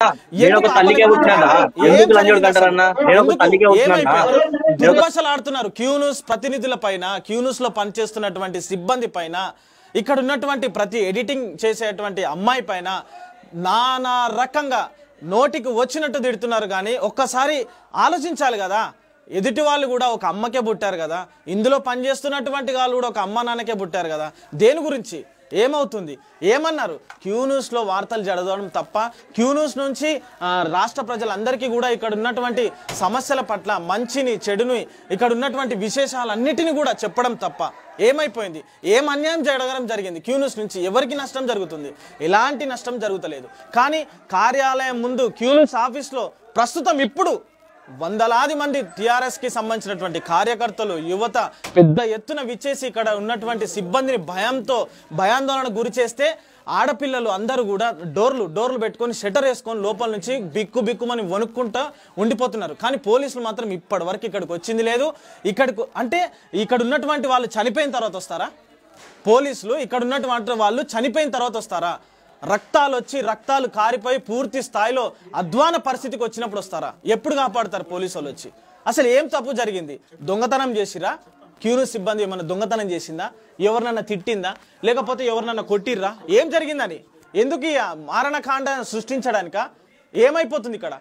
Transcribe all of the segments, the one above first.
నేను ఒక తల్లికే పుట్టినానా ఎందుకు లంజోడు అంటారన్నా నేను ఒక తల్లికే పుట్టినా దుర్భాషలు ఆడుతున్నారు క్యూన్యూస్ ప్రతినిధుల పైన క్యూన్యూస్ లో పనిచేస్తున్నటువంటి సిబ్బంది పైన ఇక్కడ ఉన్నటువంటి ప్రతి ఎడిటింగ్ చేసేటువంటి అమ్మాయి పైన నానా రకంగా నోటికి వచ్చినట్టు తిడుతున్నారు కానీ ఒక్కసారి ఆలోచించాలి కదా ఎదుటి వాళ్ళు కూడా ఒక అమ్మకే పుట్టారు కదా ఇందులో పనిచేస్తున్నటువంటి వాళ్ళు కూడా ఒక అమ్మ నాన్నకే పుట్టారు కదా దేని గురించి ఏమవుతుంది ఏమన్నారు క్యూ న్యూస్లో వార్తలు జరగడం తప్ప క్యూ న్యూస్ నుంచి ఆ, రాష్ట్ర ప్రజలందరికీ కూడా ఇక్కడ ఉన్నటువంటి సమస్యల పట్ల మంచిని చెడుని ఇక్కడ ఉన్నటువంటి విశేషాలన్నిటిని కూడా చెప్పడం తప్ప ఏమైపోయింది ఏం అన్యాయం జరగడం జరిగింది క్యూ న్యూస్ నుంచి ఎవరికి నష్టం జరుగుతుంది ఎలాంటి నష్టం జరుగుతలేదు కానీ కార్యాలయం ముందు క్యూ న్యూస్ ఆఫీస్లో ప్రస్తుతం ఇప్పుడు వందలాది మంది టిఆర్ఎస్ కి సంబంధించినటువంటి కార్యకర్తలు యువత పెద్ద ఎత్తున విచ్చేసి ఇక్కడ ఉన్నటువంటి సిబ్బందిని భయంతో భయాందోళన గురి చేస్తే ఆడపిల్లలు అందరూ కూడా డోర్లు డోర్లు పెట్టుకొని షటర్ వేసుకొని లోపల నుంచి బిక్కు బిక్కుమని వణుక్కుంటా ఉండిపోతున్నారు కానీ పోలీసులు మాత్రం ఇప్పటి వరకు ఇక్కడికి వచ్చింది లేదు ఇక్కడికి అంటే ఇక్కడ ఉన్నటువంటి వాళ్ళు చనిపోయిన తర్వాత వస్తారా పోలీసులు ఇక్కడ ఉన్నటువంటి వాళ్ళు చనిపోయిన తర్వాత వస్తారా రక్తాలు వచ్చి రక్తాలు కారిపోయి పూర్తి స్థాయిలో అధ్వాన పరిస్థితికి వచ్చినప్పుడు వస్తారా ఎప్పుడు కాపాడతారు పోలీసు వాళ్ళు వచ్చి అసలు ఏం తప్పు జరిగింది దొంగతనం చేసిరా క్యూరు సిబ్బంది ఏమన్నా దొంగతనం చేసిందా ఎవరినన్నా తిట్టిందా లేకపోతే ఎవరినన్నా కొట్టిర్రా ఏం జరిగిందని ఎందుకు ఈ మారణకాండ సృష్టించడానిక ఏమైపోతుంది ఇక్కడ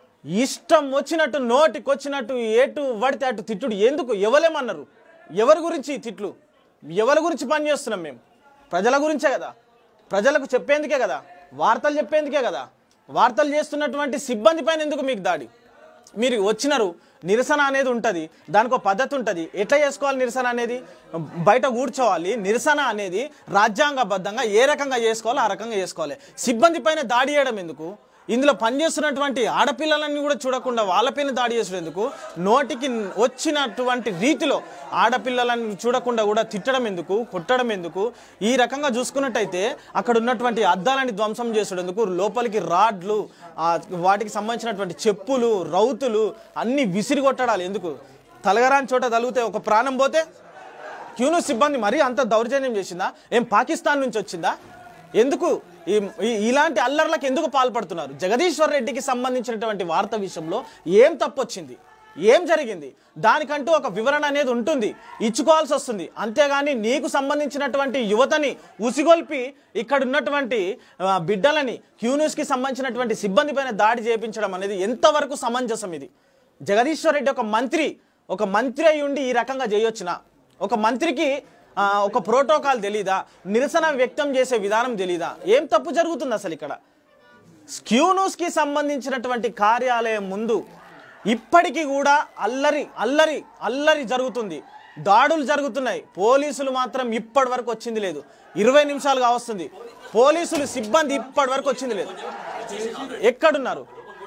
ఇష్టం వచ్చినట్టు నోటికి వచ్చినట్టు ఎటు పడితే అటు తిట్టుడు ఎందుకు ఎవరేమన్నారు ఎవరి గురించి ఈ తిట్లు ఎవరి గురించి పని చేస్తున్నాం మేము ప్రజల గురించే కదా ప్రజలకు చెప్పేందుకే కదా వార్తలు చెప్పేందుకే కదా వార్తలు చేస్తున్నటువంటి సిబ్బంది పైన ఎందుకు మీకు దాడి మీరు వచ్చినారు నిరసన అనేది ఉంటుంది దానికి ఒక పద్ధతి ఉంటుంది ఎట్లా చేసుకోవాలి నిరసన అనేది బయట కూర్చోవాలి నిరసన అనేది రాజ్యాంగబద్ధంగా ఏ రకంగా చేసుకోవాలో ఆ రకంగా చేసుకోవాలి సిబ్బంది పైన దాడి చేయడం ఎందుకు ఇందులో పనిచేస్తున్నటువంటి ఆడపిల్లలన్నీ కూడా చూడకుండా వాళ్ళపైన దాడి చేసేందుకు నోటికి వచ్చినటువంటి రీతిలో ఆడపిల్లలని చూడకుండా కూడా తిట్టడం ఎందుకు కొట్టడం ఎందుకు ఈ రకంగా చూసుకున్నట్టయితే అక్కడ ఉన్నటువంటి అద్దాలని ధ్వంసం చేసేందుకు లోపలికి రాడ్లు ఆ వాటికి సంబంధించినటువంటి చెప్పులు రౌతులు అన్ని విసిరి కొట్టడాలి ఎందుకు తలగరాని చోట తలిగితే ఒక ప్రాణం పోతే క్యూను సిబ్బంది మరీ అంత దౌర్జన్యం చేసిందా ఏం పాకిస్తాన్ నుంచి వచ్చిందా ఎందుకు ఈ ఈ- ఇలాంటి అల్లర్లకు ఎందుకు పాల్పడుతున్నారు జగదీశ్వర్ రెడ్డికి సంబంధించినటువంటి వార్త విషయంలో ఏం తప్పొచ్చింది ఏం జరిగింది దానికంటూ ఒక వివరణ అనేది ఉంటుంది ఇచ్చుకోవాల్సి వస్తుంది అంతేగాని నీకు సంబంధించినటువంటి యువతని ఉసిగొల్పి ఇక్కడ ఉన్నటువంటి ఆ, బిడ్డలని క్యూన్యూస్కి సంబంధించినటువంటి సిబ్బంది పైన దాడి చేయించడం అనేది ఎంతవరకు సమంజసం ఇది జగదీశ్వర్ రెడ్డి ఒక మంత్రి ఒక మంత్రి అయి ఉండి ఈ రకంగా చేయొచ్చునా ఒక మంత్రికి ఆ, ఒక ప్రోటోకాల్ తెలీదా నిరసన వ్యక్తం చేసే విధానం తెలీదా ఏం తప్పు జరుగుతుంది అసలు ఇక్కడ స్క్యూనూస్కి సంబంధించినటువంటి కార్యాలయం ముందు ఇప్పటికీ కూడా అల్లరి అల్లరి అల్లరి జరుగుతుంది దాడులు జరుగుతున్నాయి పోలీసులు మాత్రం ఇప్పటి వరకు వచ్చింది లేదు ఇరవై నిమిషాలు కావస్తుంది పోలీసులు సిబ్బంది ఇప్పటి వరకు వచ్చింది లేదు ఎక్కడున్నారు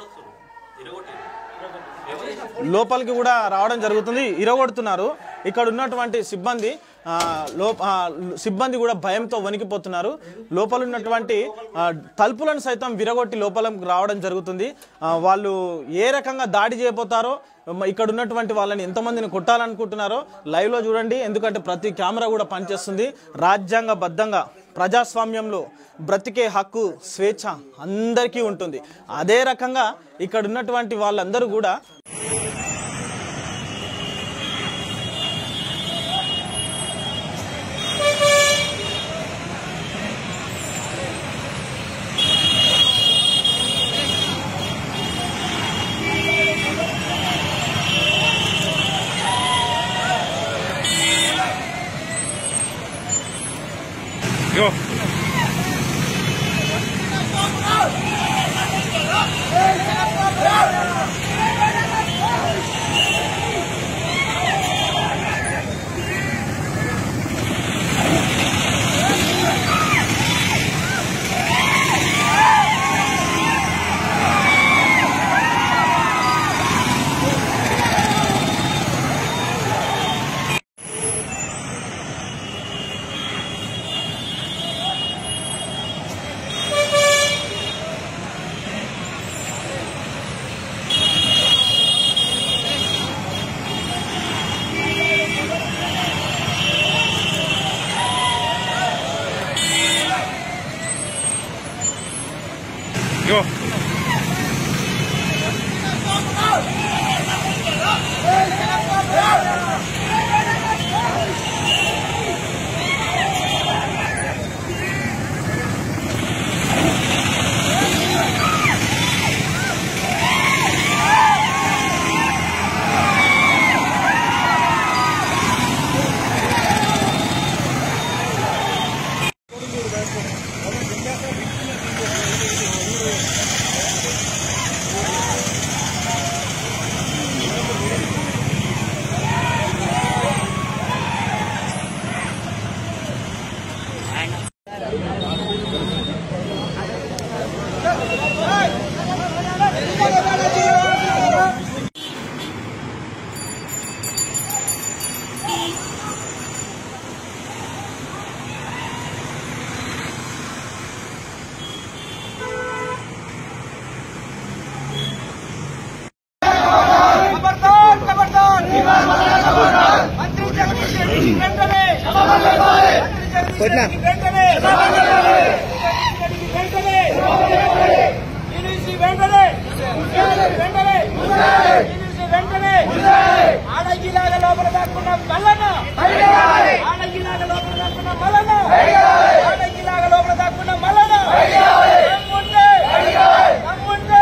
లోపలికి కూడా రావడం జరుగుతుంది ఇరగొడుతున్నారు ఇక్కడ ఉన్నటువంటి సిబ్బంది ఆ, లో ఆ, సిబ్బంది కూడా భయంతో వణికిపోతున్నారు లోపల ఉన్నటువంటి ఆ, తలుపులను సైతం విరగొట్టి లోపలకు రావడం జరుగుతుంది ఆ, వాళ్ళు ఏ రకంగా దాడి చేయబోతారో మ- ఇక్కడ ఉన్నటువంటి వాళ్ళని ఎంతమందిని కొట్టాలనుకుంటున్నారో లైవ్లో చూడండి ఎందుకంటే ప్రతి కెమెరా కూడా పనిచేస్తుంది రాజ్యాంగబద్ధంగా ప్రజాస్వామ్యంలో బ్రతికే హక్కు స్వేచ్ఛ అందరికీ ఉంటుంది అదే రకంగా ఇక్కడ ఉన్నటువంటి వాళ్ళందరూ కూడా ఖబర్దార్ ఖబర్దార్ మంత్రి జగదీష్ రెడ్డి వెంటనే మంత్రి జగదీష్ రెడ్డి వెంటనే వెంటనే ఈడీసీ వెంటనే వెంటనే ఈడీసీ వెంటనే ఆడగిలాగా లోపల దాక్కున్న మల్లన్న ఆడగిలాగా లోపల దాక్కున్న మల్లన్న ఆడగిలాగా లోపల దాక్కున్న మల్లన్న దమ్ముంటే దమ్ముంటే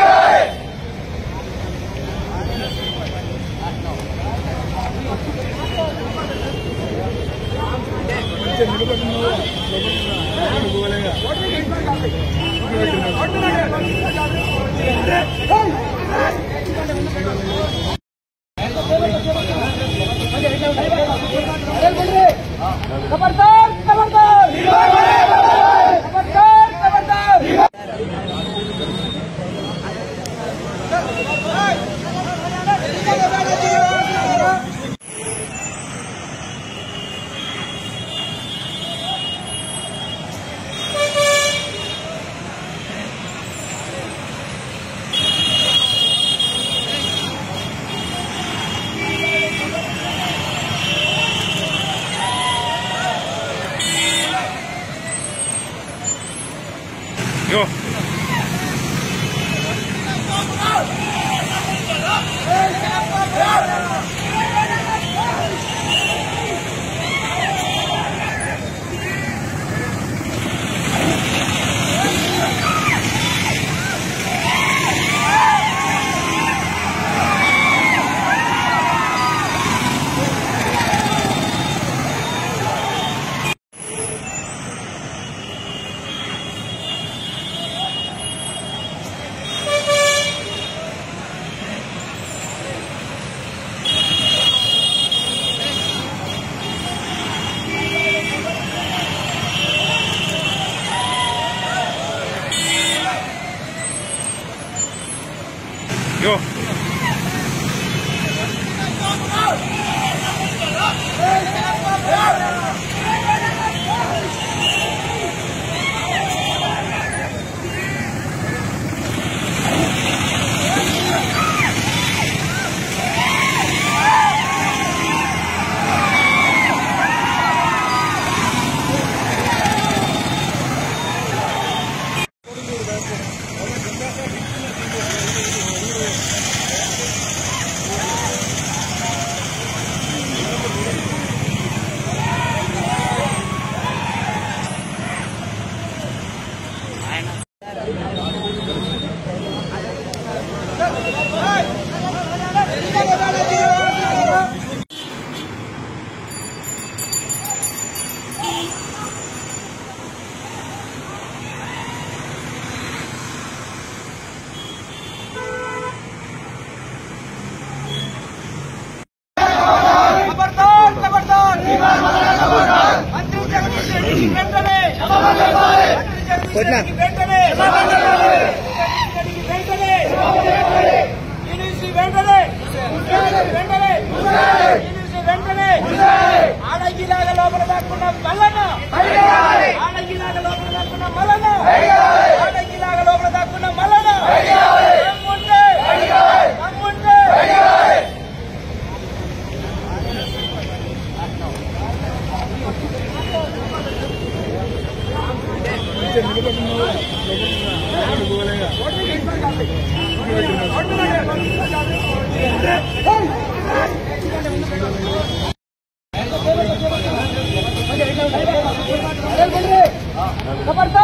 ఖబర్దార్ ఖబర్దార్ ఖబర్దార్ ఖబర్దార్ ఖబర్దార్ ఖబర్దార్ మంత్రి జగదీష్ రెడ్డి వెంటనే మంత్రి జగదీష్ రెడ్డి వెంటనే జగదీష్ రెడ్డి వెంటనే ఈడీసీ వెంటనే వెంటనే ఈడీసీ వెంటనే ఆడగిలాగా లోపల దాక్కున్న మల్లన్న ఆడగిలాగా లోపల దాక్కున్న మల్లన్న ఆడగిలాగా లోపల దాక్కున్న మల్లన్న దమ్ముంటే దమ్ముంటే నిలబడి खबरदार